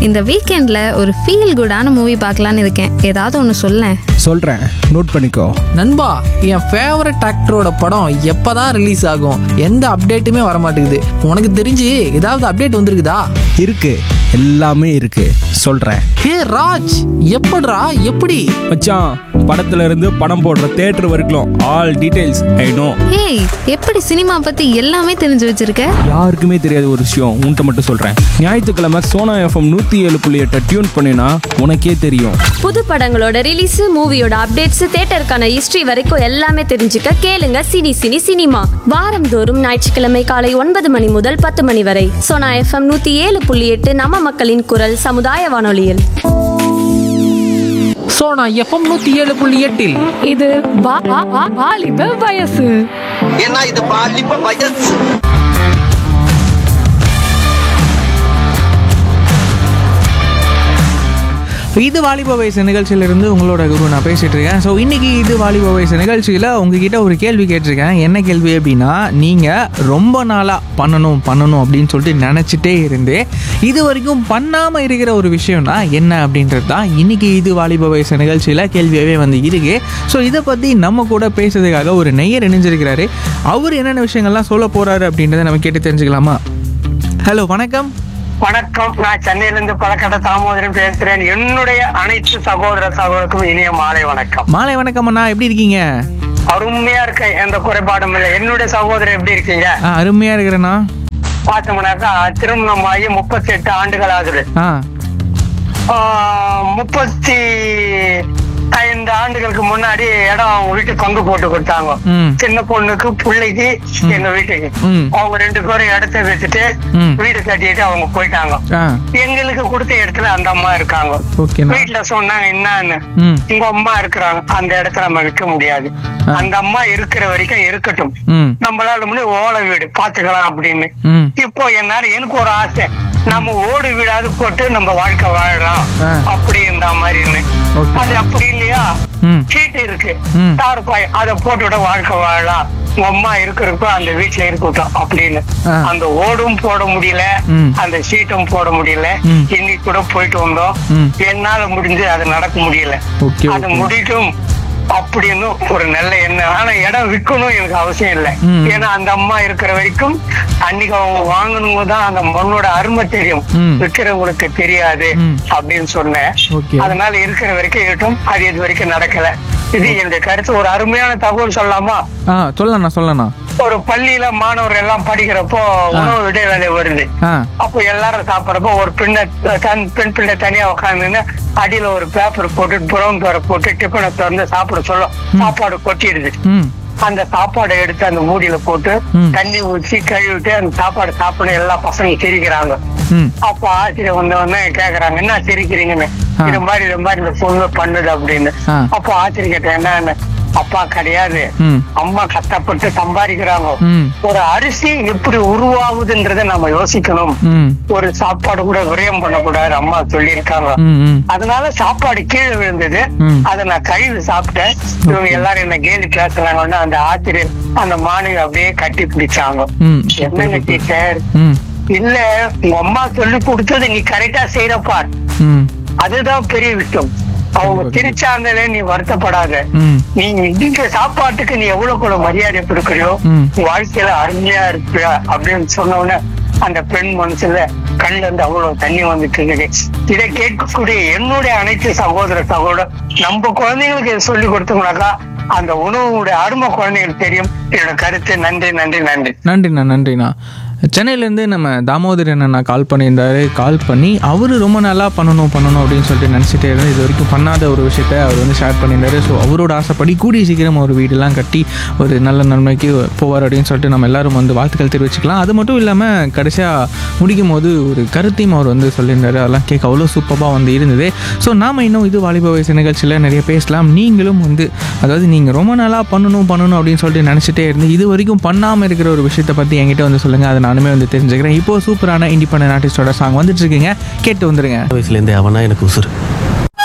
இந்த வீக்கெண்ட்ல ஒரு ஃபீல் குடான மூவி பார்க்கலான்னு இருக்கேன் ஏதாவது ஒன்று சொல்லேன் சொல்கிறேன் நோட் பண்ணிக்கோ நண்பா என் ஃபேவரட் ஆக்டரோட படம் எப்பதான் ரிலீஸ் ஆகும் எந்த அப்டேட்டுமே வர மாட்டேங்குது உனக்கு தெரிஞ்சு ஏதாவது அப்டேட் வந்திருக்குதா இருக்கு எல்லாமே இருக்கு சொல்கிறேன் ஹே ராஜ் எப்படிடா எப்படி மச்சான் படத்துல இருந்து படம் போடுற தேட்டர் வரைக்கும் ஆல் டீடைல்ஸ் ஐ நோ ஏய் எப்படி சினிமா பத்தி எல்லாமே தெரிஞ்சு வச்சிருக்க யாருக்குமே தெரியாத ஒரு விஷயம் உன்கிட்ட மட்டும் சொல்கிறேன் ஞாயிற்றுக்கிழமை சோனா எஃப்எம் நூற்றி ஏழு புள்ளி எட்டை டியூன் பண்ணினா உனக்கே தெரியும் புது படங்களோட ரிலீஸ் மூவியோட அப்டேட்ஸ் தியேட்டருக்கான ஹிஸ்டரி வரைக்கும் எல்லாமே தெரிஞ்சுக்க கேளுங்க சினி சினி சினிமா வாரந்தோறும் ஞாயிற்றுக்கிழமை காலை ஒன்பது மணி முதல் பத்து மணி வரை சோனா எஃப்எம் நூத்தி ஏழு புள்ளி எட்டு நம்ம மக்களின் குரல் சமுதாய வானொலியில் ஸோ நான் எஃப்எம் நூற்றி ஏழு புள்ளி எட்டில் இது வா- வா- வா- வாலிப வயசு ஏன்னா இது பாலிப்ப வயசு இது வாலிப வயசு நிகழ்ச்சியிலிருந்து உங்களோட குரு நான் பேசிட்டு இருக்கேன் ஸோ இன்னைக்கு இது வாலிப வயசு நிகழ்ச்சியில் உங்ககிட்ட ஒரு கேள்வி கேட்டிருக்கேன் என்ன கேள்வி அப்படின்னா நீங்கள் ரொம்ப நாளாக பண்ணணும் பண்ணணும் அப்படின்னு சொல்லிட்டு நினச்சிட்டே இருந்து இது வரைக்கும் பண்ணாமல் இருக்கிற ஒரு விஷயம்னா என்ன அப்படின்றது தான் இன்னைக்கு இது வாலிப வயசு நிகழ்ச்சியில் கேள்வியாகவே வந்து இருக்கு ஸோ இதை பற்றி நம்ம கூட பேசுறதுக்காக ஒரு நெய்யர் இணைஞ்சிருக்கிறாரு அவர் என்னென்ன விஷயங்கள்லாம் சொல்ல போகிறாரு அப்படின்றத நம்ம கேட்டு தெரிஞ்சுக்கலாமா ஹலோ வணக்கம் வணக்கம் நான் சென்னையில இருந்து பழக்கடை தாமோதரன் பேசுறேன் என்னுடைய அனைத்து சகோதர சகோதரருக்கும் இனிய மாலை வணக்கம் மாலை வணக்கம் அண்ணா எப்படி இருக்கீங்க அருமையா இருக்க எந்த குறைபாடும் இல்லை என்னுடைய சகோதரர் எப்படி இருக்கீங்க ஆ அருமையாக இருக்கிறேண்ணா பார்த்தோம்னாக்கா திருமணம் ஆகி முப்பத்தி எட்டு ஆண்டுகள் ஆகுது ஆ ஆஹ், முப்பத்தி ஐந்து ஆண்டுகளுக்கு முன்னாடி இடம் அவங்க வீட்டுக்கு பங்கு போட்டு கொடுத்தாங்க ம். சின்ன பொண்ணுக்கு பிள்ளைக்கு எங்க வீட்டுக்கு ம். அவங்க ரெண்டு பேரும் இடத்த வச்சுட்டு ம். வீடு கட்டிட்டு அவங்க போயிட்டாங்க ஆ எங்களுக்கு கொடுத்த இடத்துல அந்த அம்மா இருக்காங்க ஓகேண்ணா வீட்டுல சொன்னாங்க என்னன்னு ம் உங்க அம்மா இருக்கிறாங்க அந்த இடத்துல நம்ம விற்க முடியாது ஆ. அந்த அம்மா இருக்கிற வரைக்கும் இருக்கட்டும் ம் நம்மளால முடியும் ஓலை வீடு பாத்துக்கலாம் அப்படின்னு ம் இப்போ என்னால எனக்கு ஒரு ஆசை நம்ம ஓடு வீடாவது போட்டு நம்ம வாழ்க்கை வாழலாம் ஆ. அப்படின்ற மாதிரின்னு Okay. அது அப்படி இல்லையா ம் சீட்டு இருக்கு ம். தார்பாய் அதை போட்டு விட வாழ்க்கை வாழலாம் உங்க அம்மா இருக்கிறப்ப அந்த வீட்டுல இருக்கட்டும் அப்படின்னு ஆ. அந்த ஓடும் போட முடியல ம். அந்த சீட்டும் போட முடியல ம். இன்னைக்கு கூட போயிட்டு வந்தோம் ம். என்னால முடிஞ்சு அது நடக்க முடியல ஓகே அது ஓகே முடிக்கும் அப்படின்னு ஒரு நல்ல எண்ணம் ஆனா இடம் விற்கணும் எனக்கு அவசியம் இல்லை ம். ஏன்னா அந்த அம்மா இருக்கிற வரைக்கும் அன்னைக்கு அவங்க வாங்கணுங்க தான் அந்த மண்ணோட அருமை தெரியும் ம். விற்கிறவங்களுக்கு தெரியாது ம். அப்படின்னு சொன்னேன் Okay. அதனால இருக்கிற வரைக்கும் இருக்கட்டும் அது இது வரைக்கும் நடக்கல இது என்னுடைய கருத்து ஒரு அருமையான தகவல் சொல்லலாமா ஆ சொல்லண்ணா சொல்லண்ணா ஒரு பள்ளியில மாணவர்கள் எல்லாம் படிக்கிறப்போ உணவு இடைவேளை வருது ஆ அப்போ எல்லாரும் சாப்பிடுறப்போ ஒரு பெண்ணை தன் பெண் பிள்ளை தனியா உட்காந்துன்னு அடியில ஒரு பேப்பர் போட்டு ப்ரௌன் பேப்பர் போட்டு டிஃபனை திறந்து சாப்பிட சொல்லும் சாப்பாடு கொட்டிடுது ம் அந்த சாப்பாடை எடுத்து அந்த மூடியில போட்டு ம். தண்ணி ஊற்றி கழுவிட்டு அந்த சாப்பாடு சாப்பிட எல்லா பசங்க சிரிக்கிறாங்க ம் அப்ப ஆசிரியர் வந்த உடனே கேக்குறாங்க என்ன சிரிக்கிறீங்கன்னு ஆ. இது மாதிரி இது மாதிரி இந்த பொண்ணு பண்ணுது அப்படின்னு ஆ. அப்போ ஆசிரியர் கேட்டேன் என்ன அப்பா கிடையாது ம் அம்மா கஷ்டப்பட்டு சம்பாதிக்கிறாங்க ம் ஒரு அரிசி எப்படி உருவாகுதுன்றதை நம்ம யோசிக்கணும் ம் ஒரு சாப்பாடு கூட விரயம் பண்ணக்கூடாது அம்மா சொல்லியிருக்காங்க ம் ம் அதனால சாப்பாடு கீழே விழுந்தது ம். அதை நான் கழுவி சாப்பிட்டேன் இவங்க எல்லாரும் என்ன கேலி பேசுறாங்கன்னா அந்த ஆசிரியர் அந்த மாணவி அப்படியே கட்டி பிடிச்சாங்க ம் என்னங்க டீச்சர் ம் இல்ல உங்க அம்மா சொல்லி கொடுத்தது நீ கரெக்டா செய்யறப்பா ம் அதுதான் பெரிய விஷயம் அவங்க திரிச்சாங்களே நீ வருத்தப்படாத ம் நீ இங்க சாப்பாட்டுக்கு நீ எவ்வளவு கூட மரியாதை கொடுக்கறியோ ம். உன் வாழ்க்கையில அருமையா இருப்பியா அப்படின்னு சொன்ன உடனே அந்த பெண் மனசுல கண்ணுல இருந்து அவ்வளவு தண்ணி வந்துட்டு இருக்கு இதை கேட்கக்கூடிய என்னுடைய அனைத்து சகோதர சகோதரர் நம்ம குழந்தைங்களுக்கு இதை சொல்லி கொடுத்தோம்னாக்கா அந்த உணவுடைய அருமை குழந்தைங்களுக்கு தெரியும் என்னோட கருத்து நன்றி நன்றி நன்றி நன்றிண்ணா நன்றிண்ணா சென்னையிலேருந்து நம்ம தாமோதரன் அண்ணா கால் பண்ணியிருந்தாரு கால் பண்ணி அவர் ரொம்ப நல்லா பண்ணணும் பண்ணணும் அப்படின்னு சொல்லிட்டு நினச்சிட்டே இருந்து இது வரைக்கும் பண்ணாத ஒரு விஷயத்த அவர் வந்து ஷேர் பண்ணியிருந்தாரு ஸோ அவரோட ஆசைப்படி கூடிய சீக்கிரம் ஒரு வீடெல்லாம் கட்டி ஒரு நல்ல நன்மைக்கு போவார் அப்படின்னு சொல்லிட்டு நம்ம எல்லாரும் வந்து வாழ்த்துக்கள் தெரிவிச்சுக்கலாம் அது மட்டும் இல்லாமல் கடைசியாக முடிக்கும் போது ஒரு கருத்தையும் அவர் வந்து சொல்லியிருந்தாரு அதெல்லாம் கேட்க அவ்வளோ சூப்பராக வந்து இருந்தது ஸோ நாம் இன்னும் இது வாலிப வயசு நிகழ்ச்சியில் நிறைய பேசலாம் நீங்களும் வந்து அதாவது நீங்கள் ரொம்ப நாளாக பண்ணணும் பண்ணணும் அப்படின்னு சொல்லிட்டு நினச்சிட்டே இருந்து இது வரைக்கும் பண்ணாமல் இருக்கிற ஒரு விஷயத்தை பற்றி என்கிட்ட வந்து சொல்லுங்கள் அதை நானுமே வந்து தெரிஞ்சுக்கிறேன் இப்போ சூப்பரான இண்டிபெண்டன்ட் ஆர்டிஸ்டோட சாங் வந்துட்டு இருக்கீங்க கேட்டு வந்துருங்க வயசுலேருந்தே அவனா எனக்கு உசுறு